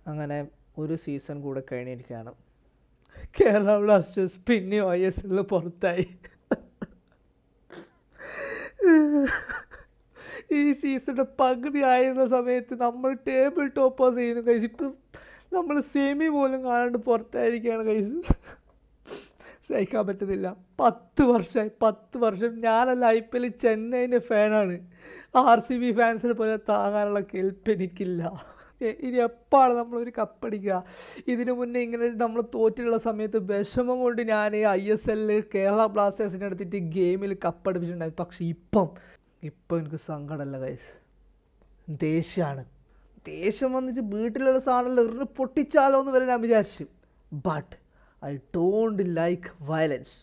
അങ്ങനെ ഒരു സീസൺ കൂടെ കഴിഞ്ഞിരിക്കുകയാണ് കേരള ബ്ലാസ്റ്റേഴ്സ് പിന്നെയും ഐ എസ് എല്ലിൽ പുറത്തായി ഈ സീസണിൻ്റെ പകുതി ആയിരുന്ന സമയത്ത് നമ്മൾ ടേബിൾ ടോപ്പേഴ്സ് ചെയ്യുന്നു കഴിച്ച് ഇപ്പം നമ്മൾ സെമി പോലും കാണാണ്ട് പുറത്തായിരിക്കുകയാണ് കഴിച്ച് സഹിക്കാൻ പറ്റുന്നില്ല പത്ത് വർഷമായി പത്ത് വർഷം ഞാനല്ല ഐ പി എൽ ചെന്നൈൻ്റെ ഫാനാണ് ആർ സി ബി ഫാൻസിനെ പോലെ താങ്ങാനുള്ള കെൽപ്പ് എനിക്കില്ല എ- ഇനി എപ്പോഴാണ് നമ്മളൊരു കപ്പടിക്കുക ഇതിനു മുന്നേ ഇങ്ങനെ നമ്മൾ തോറ്റിട്ടുള്ള സമയത്ത് വിഷമം കൊണ്ട് ഞാൻ ഐ എസ് എല്ലിൽ കേരള ബ്ലാസ്റ്റേഴ്സിനെ എടുത്തിട്ട് ഗെയിമിൽ കപ്പടിപ്പിച്ചിട്ടുണ്ടായി പക്ഷേ ഇപ്പം ഇപ്പം എനിക്ക് സങ്കടമല്ല കൈസ് ദേഷ്യമാണ് ദേഷ്യം വന്നിട്ട് വീട്ടിലുള്ള സാധനമെല്ലാം എറിഞ്ഞ് പൊട്ടിച്ചാലോ എന്ന് വരെ ഞാൻ വിചാരിച്ചു but I don't like violence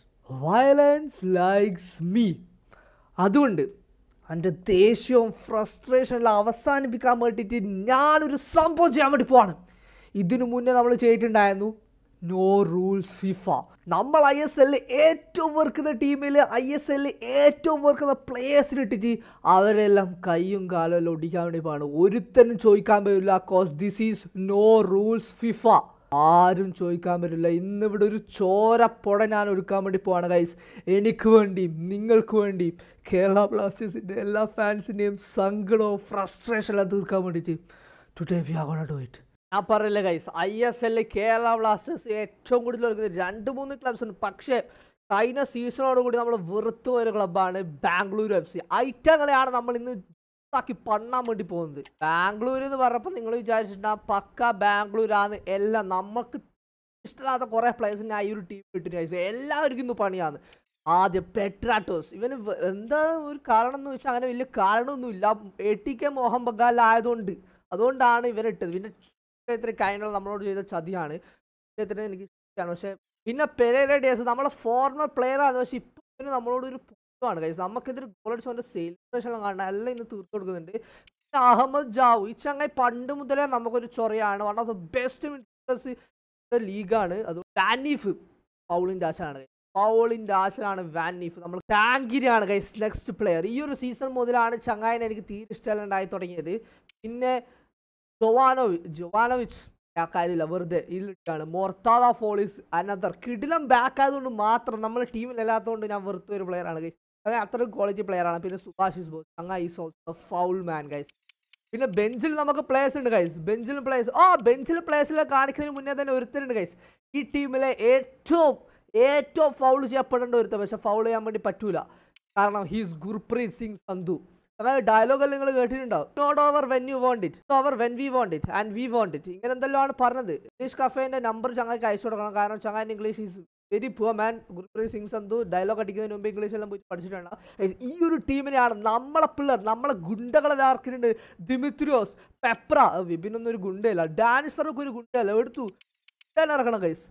violence likes me അതുകൊണ്ട് എൻ്റെ ദേഷ്യവും ഫ്രസ്ട്രേഷനെല്ലാം അവസാനിപ്പിക്കാൻ വേണ്ടിയിട്ട് ഞാനൊരു സംഭവം ചെയ്യാൻ വേണ്ടി പോവാണ് ഇതിനു മുന്നേ നമ്മൾ ചെയ്തിട്ടുണ്ടായിരുന്നു നോ റൂൾസ് ഫിഫ നമ്മൾ ഐ എസ് എല്ലിൽ ഏറ്റവും വെറുക്കുന്ന ടീമിൽ ഐ എസ് എല്ലിൽ ഏറ്റവും വെറുക്കുന്ന പ്ലേയേഴ്സിന് ഇട്ടിട്ട് അവരെല്ലാം കൈയും കാലും എല്ലാം ഒടിക്കാൻ വേണ്ടി പോവാണ് ഒരുത്തനും ചോദിക്കാൻ പറ്റില്ല cause this is no rules FIFA ആരും ചോദിക്കാൻ പറ്റില്ല ഇന്നിവിടെ ഒരു ചോരപ്പൊട ഞാൻ ഒരുക്കാൻ വേണ്ടി പോവാണ് ഗൈസ് എനിക്ക് വേണ്ടിയും നിങ്ങൾക്ക് വേണ്ടിയും കേരള ബ്ലാസ്റ്റേഴ്സിൻ്റെ എല്ലാ ഫാൻസിൻ്റെയും സങ്കടവും ഫ്രസ്ട്രേഷൻ എല്ലാം തീർക്കാൻ വേണ്ടിയിട്ട് today we are gonna do it ഞാൻ പറയില്ല ഗൈസ് ഐ എസ് എല്ലിൽ കേരള ബ്ലാസ്റ്റേഴ്സ് ഏറ്റവും കൂടുതൽ കളിക്കുന്നത് രണ്ട് മൂന്ന് ക്ലബ്സ് ഉണ്ട് പക്ഷേ കഴിഞ്ഞ സീസണോട് കൂടി നമ്മൾ വെറുത്തു ഒരു ക്ലബ്ബാണ് ബാംഗ്ലൂർ എഫ് സി ഐറ്റങ്ങളെയാണ് നമ്മൾ ഇന്ന് ആക്കി പണ്ണാൻ വേണ്ടി പോകുന്നത് ബാംഗ്ലൂർ എന്ന് പറഞ്ഞപ്പോൾ നിങ്ങൾ വിചാരിച്ചിട്ടുണ്ടാ പക്ക ബാംഗ്ലൂരാണ് എല്ലാം നമുക്ക് ഇഷ്ടമില്ലാത്ത കുറേ പ്ലേയേഴ്സിനെ ആ ഈ ഒരു ടീം ഇട്ടിട്ട് എല്ലാവർക്കും ഇന്ന് പണിയാണ് ആദ്യം പെട്രാട്ടോസ് ഇവന് വ- എന്താ ഒരു കാരണം എന്ന് വെച്ചാൽ അങ്ങനെ വലിയ കാരണമൊന്നുമില്ല A T K Mohun Bagan ആയതുകൊണ്ട് അതുകൊണ്ടാണ് ഇവരിട്ടത് പിന്നെ ഇത്ര കാര്യങ്ങൾ നമ്മളോട് ചെയ്ത ചതിയാണ് ഇദ്ദേഹത്തിന് എനിക്ക് ഇഷ്ടമാണ് പക്ഷേ പിന്നെ പെരേര ഡേസ് നമ്മളെ ഫോർമർ പ്ലെയർ ആണ് പക്ഷേ ഇപ്പം ഇവന് നമ്മളോട് ഒരു പുതുവാണ് കഴിച്ചത് നമുക്കിതൊരു ഗോൾ അടിച്ചോണ്ട് സെലിബ്രേഷൻ കാണണം എല്ലാം ഇന്ന് തീർത്തു കൊടുക്കുന്നുണ്ട് പിന്നെ അഹമ്മദ് ജാവു ഈ ചങ്ങായി പണ്ട് മുതലേ നമുക്കൊരു ചൊറയാണ് one of the best midfielders ലീഗാണ് അത് വാനീഫ് പൗളിൻ്റെ ആശാണ് പൗളിൻ്റെ ആശാണ് വാനീഫ് നമ്മൾ ടാങ്കിരിയാണ് ഗൈസ് നെക്സ്റ്റ് പ്ലെയർ ഈ ഒരു സീസൺ മുതലാണ് ചങ്ങായിനെ എനിക്ക് തീരെ ഇഷ്ടമുണ്ടായി തുടങ്ങിയത് പിന്നെ ജൊവാനോവി ജൊവാനോവിച്ച് ആ കാര്യമില്ല വെറുതെ ഇതിലിട്ടാണ് മൊർത്താദ ഫോളിസ് അനദർ കിടിലം ബാക്ക് ആയതുകൊണ്ട് മാത്രം നമ്മൾ ടീമിലല്ലാത്തതുകൊണ്ട് ഞാൻ വെറുത്ത ഒരു പ്ലെയറാണ് ഗൈസ് അങ്ങനെ അത്രയും ക്വാളിറ്റി പ്ലെയറാണ് പിന്നെ സുഭാഷിസ് ബോസ് ചങ്ങ is also foul man guys പിന്നെ ബെഞ്ചിൽ നമുക്ക് പ്ലേയേഴ്സ് ഉണ്ട് ഗൈസ് ബെഞ്ചിൽ പ്ലേയേഴ്സ് ആ ബെഞ്ചിൽ പ്ലേയേഴ്സിലെ കാണിക്കുന്നതിന് മുന്നേ തന്നെ ഒരുത്തരുണ്ട് ഗൈസ് ഈ ടീമിലെ ഏറ്റവും ഏറ്റവും ഫൗൾ ചെയ്യപ്പെടേണ്ട ഒരുത്തൻ പക്ഷെ ഫൗൾ ചെയ്യാൻ വേണ്ടി പറ്റൂല കാരണം ഹീസ് ഗുർപ്രീത് സിംഗ് സന്ധു അതായത് ഡയലോഗെല്ലാം നിങ്ങൾ കേട്ടിട്ടുണ്ടാവും not over when you want it over when we want it and we want it ഇങ്ങനെ എന്തെല്ലാം ആണ് പറഞ്ഞത് ഇംഗ്ലീഷ് കഫേന്റെ നമ്പർ ചങ്ങായിക്ക് അയച്ചു കൊടുക്കണം കാരണം ചങ്ങാൻ English is very poor man Gurpreet Singh Sandhu dialogue അടിക്കുന്നതിന് മുമ്പ് ഇംഗ്ലീഷ് എല്ലാം പോയി പഠിച്ചിട്ടുണ്ട് Guys, ഈ ഒരു ടീമിനെയാണ് നമ്മളെ പിള്ളേർ നമ്മളെ ഗുണ്ടകളെ ഇതാർക്കുന്നുണ്ട് ദിമിത്രിയോസ് പെപ്ര അഹ് വിപിനൊന്നും ഒരു ഗുണ്ടയല്ല ഡാനിഷ് ഫറൂഖ് ഒരു ഗുണ്ടയല്ല എടുത്തു ഇതാണ് ഇറക്കണം ഗൈസ്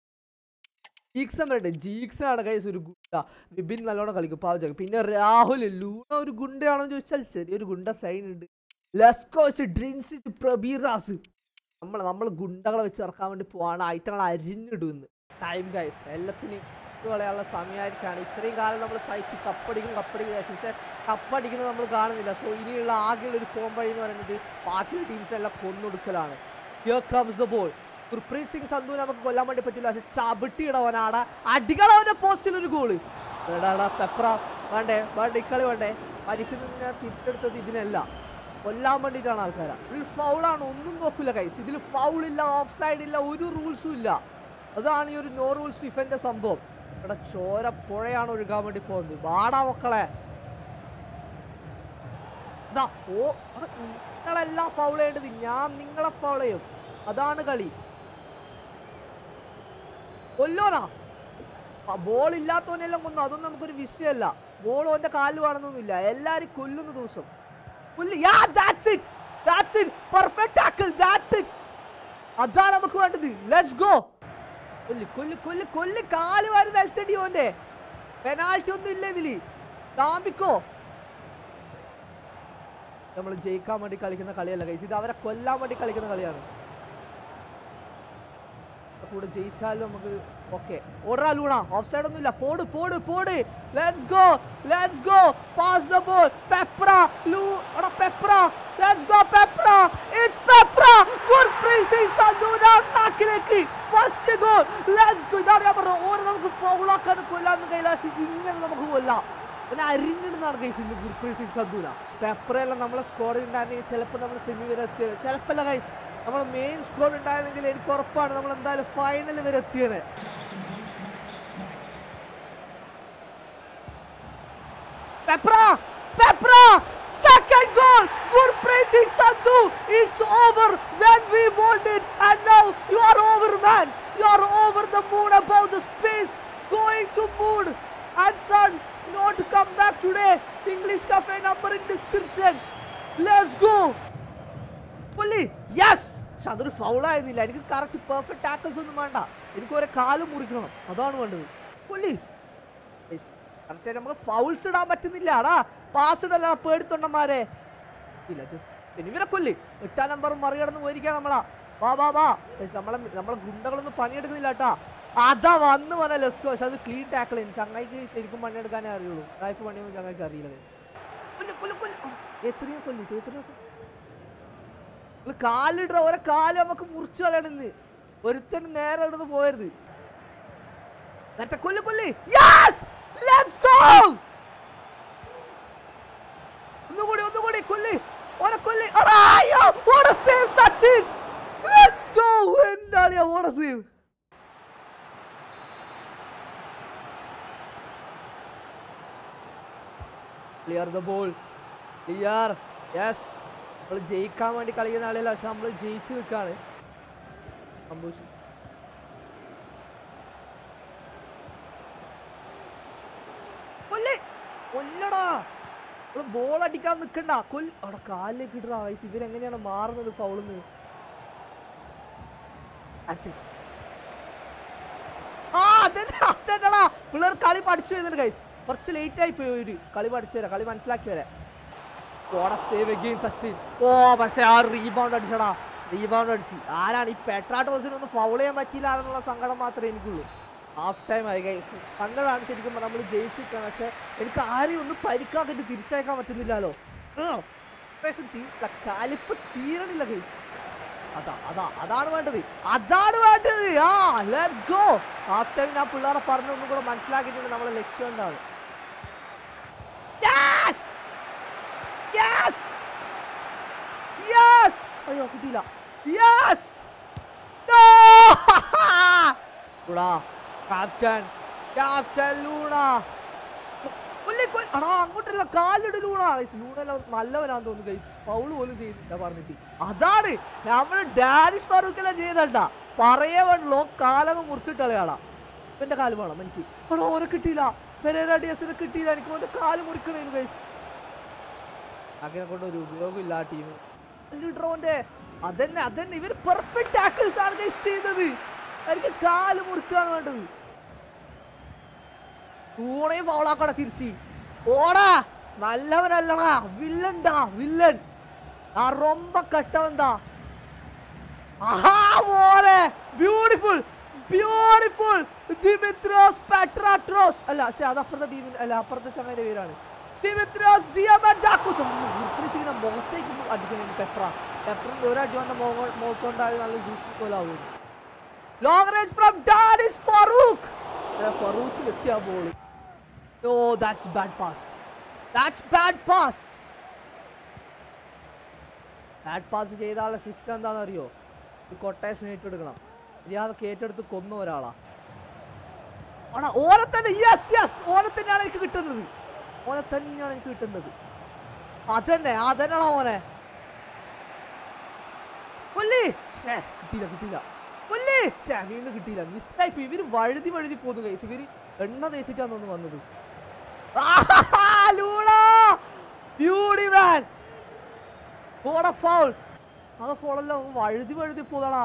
ജീക്സൺ വരട്ടെ ജീക്സൺ ഗൈസ് ഒരു ഗുണ്ട വിപിൻ നല്ലോണം കളിക്കും പാവച്ചൊക്കെ പിന്നെ രാഹുൽ ലൂണ ഒരു ഗുണ്ടയാണോ എന്ന് ചോദിച്ചാൽ ചെറിയൊരു ഗുണ്ട സൈൻ ഉണ്ട് ലെസ്കോ വെച്ച് ഡ്രിൻസ് പ്രബീറാസ് നമ്മൾ നമ്മൾ ഗുണ്ടകളെ വെച്ച് ഇറക്കാൻ വേണ്ടി പോവാണ് ഐറ്റങ്ങൾ അരിഞ്ഞിടുന്നു ടൈം ഗൈസ് എല്ലാത്തിനും കളയാനുള്ള സമയമായിരിക്കാണ് ഇത്രയും കാലം നമ്മൾ സഹിച്ച് കപ്പടിക്കും കപ്പടിക്കും വിചാരിച്ചു. പക്ഷേ കപ്പടിക്കുന്നത് നമ്മൾ കാണുന്നില്ല സോ ഇനിയുള്ള ആകെയുള്ള ഒരു കോമ്പഴി എന്ന് പറയുന്നത് ബാക്കിയുള്ള ടീംസിനെല്ലാം കൊന്നൊടുക്കലാണ് here comes the ball Gurpreet Singh Sandhu നമുക്ക് കൊല്ലാൻ വേണ്ടി പറ്റില്ല പക്ഷെ ചവിട്ടിയിടവനാട അടികളവന്റെ പോസ്റ്റിൽ ഒരു ഗോള് എടാടാ പെപ്ര വേണ്ടേ വേണ്ട ഇക്കളി വേണ്ടേ മരിക്കുന്നതിനെ തിരിച്ചെടുത്തത് ഇതിനല്ല കൊല്ലാൻ വേണ്ടിയിട്ടാണ് ആൾക്കാരാ ഇതിൽ ഫൗളാണ് ഒന്നും നോക്കില്ല കൈസ് ഇതിൽ ഫൗളില്ല ഓഫ് സൈഡ് ഇല്ല ഒരു റൂൾസും ഇല്ല അതാണ് ഈ ഒരു നോ റൂൾസ് ഫിഫന്റെ സംഭവം ഇവിടെ ചോര പുഴയാണ് ഒഴുകാൻ വേണ്ടി പോകുന്നത് വാടാ മക്കളെ ഇതാ ഓ അത് നിങ്ങളെല്ലാം ഫൗൾ ചെയ്യേണ്ടത് ഞാൻ നിങ്ങളെ ഫൗൾ ചെയ്യും അതാണ് കളി കൊല്ലോനാ ബോൾ ഇല്ലാത്തവനെല്ലാം കൊന്നു അതൊന്നും നമുക്കൊരു വിഷയമല്ല ബോൾ ഓന്റെ കാലിൽ വേണമെന്നൊന്നുമില്ല എല്ലാരും കൊല്ലുന്ന ദിവസം കൊല്ലി yeah that's it that's it perfect tackle that's it അതാണ് നമുക്ക് വേണ്ടത് ലെറ്റ്സ് ഗോ കൊല്ലി കൊല്ലി കൊല്ലി കൊല്ലി കാല് വാരി നിലത്തടി ഓന്റെ പെനാൽറ്റി ഒന്നും ഇല്ല ഇതില് കാമ്പിക്കോ നമ്മൾ ജയിക്കാൻ വേണ്ടി കളിക്കുന്ന കളിയല്ല കൈസ് ഇത് അവരെ കൊല്ലാൻ വേണ്ടി കളിക്കുന്ന കളിയാണ് കൂടെ ജയിച്ചാലും നമുക്ക് ഓക്കെ ഓടാ ലൂണ ഓഫ് സൈഡ് ഒന്നും ഇല്ല പോട് പോട് പോട് let's go let's go pass the ball Peprah ലൂ എടാ Peprah let's go Peprah it's Peprah Gurpreet Singh ബോക്സിലേക്ക് ഫസ്റ്റ് ഗോൾ ലെറ്റ്സ് ഗോ ഇതാണ് ഞാൻ പറഞ്ഞത് ഓരോ നമുക്ക് ഫൗളാക്കാൻ കൊല്ലാന്ന് കൈലാശ് ഇങ്ങനെ നമുക്ക് കൊല്ലാം പിന്നെ അരിഞ്ഞിടുന്നാണ് കൈസ് ഇന്ന് ഗുർപ്രീത് സിംഗ് സദ്ദൂല പെപ്പറെല്ലാം നമ്മളെ സ്കോറിൽ ഉണ്ടായിരുന്നെങ്കിൽ ചിലപ്പോൾ നമ്മൾ സെമി വരെ എത്തിയത് ചിലപ്പോൾ കൈസ് നമ്മൾ മെയിൻ സ്കോർ ഉണ്ടായിരുന്നെങ്കിൽ എനിക്ക് ഉറപ്പാണ് നമ്മൾ എന്തായാലും ഫൈനൽ വരെ എത്തിയത് Pepra! Pepra! Second goal! Gurpreet Singh Sandhu! It's over when we want it and now you are over man! You are over the moon above the space going to moon and sun not to come back today. English cafe number in description. Let's go! പുള്ളി yes പക്ഷെ അതൊരു ഫൗളായിരുന്നില്ല എനിക്ക് correct perfect tackles ഒന്നും വേണ്ട എനിക്ക് ഒരേ കാലും മുറിക്കണം അതാണ് വേണ്ടത് പുള്ളി കറക്റ്റ് നമുക്ക് ഫൗൾസ് ഇടാൻ പറ്റുന്നില്ല ആടാ പാസ് ഇടല്ല പേടിത്തൊണ്ടന്മാരെ ഇല്ല ജസ്റ്റ് ഇവരെ കൊല്ലി എട്ടാം നമ്പർ മറികടന്ന് പോയിരിക്കാം നമ്മളാ വാ വാ വാ Guys, നമ്മളെ നമ്മളെ ഗുണ്ടകളൊന്നും പണിയെടുക്കുന്നില്ല കേട്ടാ അതാ വന്ന് പറഞ്ഞ ലെസ്കോ പക്ഷെ അത് ക്ലീൻ ടാക്കിൾ ചെയ്യുന്നു ചങ്ങായിക്ക് ശരിക്കും പണിയെടുക്കാനേ അറിയുള്ളൂ ഉടായ്പ പണിയൊന്നും ചങ്ങായിക്ക് അറിയില്ല കൊല്ലു കൊല്ലു കൊല്ലു ആ, എത്രയോ കൊല്ലു എത്രയോ കൊല്ലു നിങ്ങള് കാലിട ഓരോ കാല് നമുക്ക് മുറിച്ചു കളയണെന്ന് ഒരുത്തൻ നേരെ ഇടുന്ന് പോയരുത് മറ്റേ കൊല്ലു കൊല്ലി യെസ് ലെറ്റ്സ് ഗോ ഒന്നുകൂടി ഒന്നുകൂടി കൊല്ലി ഓനെ കൊല്ലി അടാ, അയ്യോ what a save Sachin let's go എന്താളിയാ what a save clear the ball clear yes നമ്മൾ ജയിക്കാൻ വേണ്ടി കളിക്കുന്ന ആളല്ല പക്ഷെ നമ്മൾ ജയിച്ചു നിൽക്കാണ് സംഭവിച്ചു കൊല്ല് കൊല്ലടാ ബോൾ അടിക്കാൻ നിൽക്കണ്ട കൊല്ല അവിടെ കാലിലേക്ക് ഇടാ വയസ്സ് ഇവരെങ്ങനെയാണ് മാറുന്നത് ഫൗളിന്ന് ആ അതന്നെ അതന്നെടാ പിള്ളേർ കളി പഠിച്ചു വരുന്നുണ്ട് ഗൈസ് കുറച്ച് ലേറ്റ് ആയി പോയി ഒരു കളി പഠിച്ചു വരാം കളി മനസ്സിലാക്കി വരാം ഓടെ സേവ് അഗെയിൻ സച്ചിൻ ഓ പക്ഷെ ആ റീബൗണ്ട് അടിച്ചടാ റീബൗണ്ട് അടിച്ച് ആരാണ് ഈ പെട്രാട്ടോസിന് ഒന്ന് ഫൗൾ ചെയ്യാൻ പറ്റിയില്ല എന്നുള്ള സങ്കടം മാത്രമേ എനിക്കുള്ളൂ ഹാഫ് ടൈം ആയി ഗൈസ് സങ്കടമാണ് ശരിക്കും നമ്മൾ ജയിച്ചിരിക്കണം പക്ഷെ എനിക്ക് ആരെയും ഒന്നും പരിക്കാക്കിട്ട് തിരിച്ചയക്കാൻ പറ്റുന്നില്ലല്ലോ ഉം. പക്ഷെ തീ- കലിപ്പ് തീരണില്ല ഗൈസ് അതാ അതാ അതാണ് വേണ്ടത് അതാണ് വേണ്ടത് ആ ലെറ്റ്സ് ഗോ ഹാഫ് ടൈം ഞാൻ പിള്ളേരെ പറഞ്ഞൊന്നും കൂടെ മനസ്സിലാക്കിയിട്ടുണ്ട് നമ്മളെ ലക്ഷ്യം ഉണ്ടാവും യെസ് യെസ് യെസ് അയ്യോ കിട്ടിയില്ല yes Luna captain captain Luna കൊല്ലി കൊല്ലി അടാ അങ്ങോട്ടല്ല കാലിട് ലൂണ ഗൈസ് ലൂണല്ല നല്ലവനാന്ന് തോന്നുന്നു ഗൈസ് ഫൗള് പോലും ചെയ്യുന്നില്ല പറഞ്ഞിട്ട് അതാണ് നമ്മൾ ഡാനിഷ് ഫാറൂഖെല്ലാം ചെയ്യുന്നണ്ട പറയേ വേണ്ടല്ലോ കാലങ്ങ് മുറിച്ചിട്ട് കളയാളാ എന്റെ കാല് വേണം എനിക്ക് എടാ ഓനെ കിട്ടിയില്ല പെരേര ഡിയസിനെ കിട്ടിയില്ല എനിക്ക് ഓന്റെ കാല് മുറിക്കണേന് ഗൈസ് അങ്ങനെ കൊണ്ട് ഒരു ഉപയോഗമില്ല ആ ടീം ലീഡറോന്റെ അതന്നെ അതന്നെ ഇവർ പെർഫെക്റ്റ് ടാക്കിൾസ് ആണ് guys ചെയ്തത് എനിക്ക് കാല് മുറുക്കാണ് വേണ്ടത് തൂണയും ഫൗളാക്കടാ തിരിച്ച് ഓടാ നല്ലവനല്ലടാ വില്ലൻടാ വില്ലൻ ആ റൊമ്പ കട്ടവന്താ ആഹാ മോനെ ബ്യൂട്ടിഫുൾ ബ്യൂട്ടിഫുൾ ദിമിത്രോസ് പെട്രാട്രോസ് അല്ല പക്ഷെ അത് അപ്പുറത്തെ ടീമിന് അല്ല അപ്പുറത്തെ ചങ്ങയുടെ പേരാണ് ദിമിത്രോസ് ദിയമൻഡാക്കോസ് ഇങ്ങനെ മുഖത്തേക്ക് ഒന്ന് അടിക്കണം പെട്ര പെട്രിന്റെ ഒരു അടി വന്ന മുഖം മുഖത്തുണ്ടായി നല്ല ജ്യൂസ് പോലെ ആവും long range from Danish Farooq ഫറൂഖിൽ എത്തിയ ball oh that's bad pass that's bad pass bad pass ചെയ്ത ആളെ ശിക്ഷ എന്താണെന്ന് അറിയോ ഒരു കൊട്ടേഷൻ ഏറ്റെടുക്കണം ഇയാൾക്ക് ഏറ്റെടുത്ത് കൊന്ന ഒരാളാ ആണോ ഓനെ തന്നെ യെസ് യെസ് ഓനെ തന്നെയാണ് എനിക്ക് കിട്ടുന്നത് ഓനെ തന്നെയാണ് എനിക്ക് കിട്ടുന്നത് അതന്നെ അതന്നെയാണോ ഓനെ കൊല്ലി ശ്ശേ, കിട്ടിയില്ല കിട്ടിയില്ല കൊല്ലി ശ്ശേ, വീണ്ടും കിട്ടിയില്ല മിസ്സായി പോയി ഇവര് വഴുതി വഴുതി പോന്നു കഴിച്ചു ഇവര് എണ്ണ തേച്ചിട്ടാന്ന് തോന്നുന്നു വന്നത് ആഹാ, ലൂണ ബ്യൂട്ടി മാൻ പോടാ ഫൗൾ അത് ഫോളല്ല വഴുതി വഴുതി പോതാടാ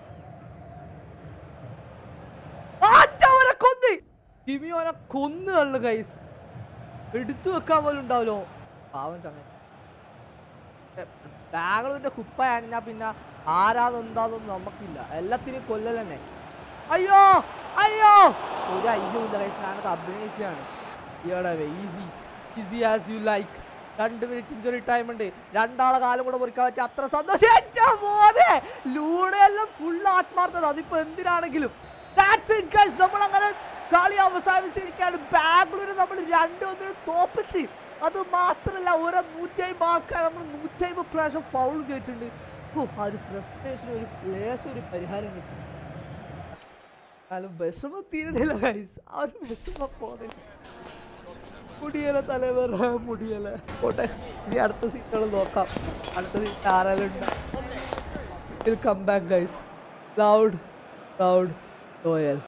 അവനെ കൊന്ന് ടിമി അവനെ കൊന്നു കള്ളു ഗൈസ് എടുത്തു വെക്കാൻ പോലും ഉണ്ടാവല്ലോ പാവം ചങ്ങ ബാംഗ്ലൂരിന്റെ കുപ്പയാണ് ഞാൻ പിന്നെ ആരാതെന്താതൊന്നും നമുക്കില്ല എല്ലാത്തിനും കൊല്ലൽ തന്നെ അയ്യോ അയ്യോ ഒരു അയ്യോ ഇല്ല ഗൈസ് ഞാനത് അഭിനയിച്ചാണ് ഈയുടെ easy easy as you like രണ്ട് മിനിറ്റ് ഇഞ്ചുറി ടൈം ഉണ്ട് രണ്ടാളെ കാലം കൂടെ മുറിക്കാൻ പറ്റിയ അത്ര സന്തോഷം ഏറ്റവും പോലെ ലൂടെയെല്ലാം ഫുൾ ആത്മാർത്ഥത അതിപ്പോ എന്തിനാണെങ്കിലും That's it, guys. നമ്മൾ അങ്ങനെ കളി അവസാനിച്ചിരിക്കുകയാണ് ബാംഗ്ലൂർ നമ്മൾ രണ്ടൊന്നിനും തോപ്പിച്ച് അത് മാത്രമല്ല ഓരോ നൂറ്റമ്പത് ആൾക്കാർ നമ്മൾ നൂറ്റമ്പത് പ്രാവശ്യം ഫൗൾ ചെയ്തിട്ടുണ്ട് ഓ ആ ഒരു ഫ്രസ്ട്രേഷൻ ഒരു ലേശം ഒരു പരിഹാരം കിട്ടും എന്നാലും വിഷമം തീരുന്നില്ല ഗൈസ് ആ ഒരു വിഷമം പോകുന്നില്ല മുടിയല തലവറ മുടിയല പോട്ടെ ഇനി അടുത്ത സീറ്റുകൾ നോക്കാം അടുത്ത സീറ്റ് ആരാലും will come back guys loud loud loyal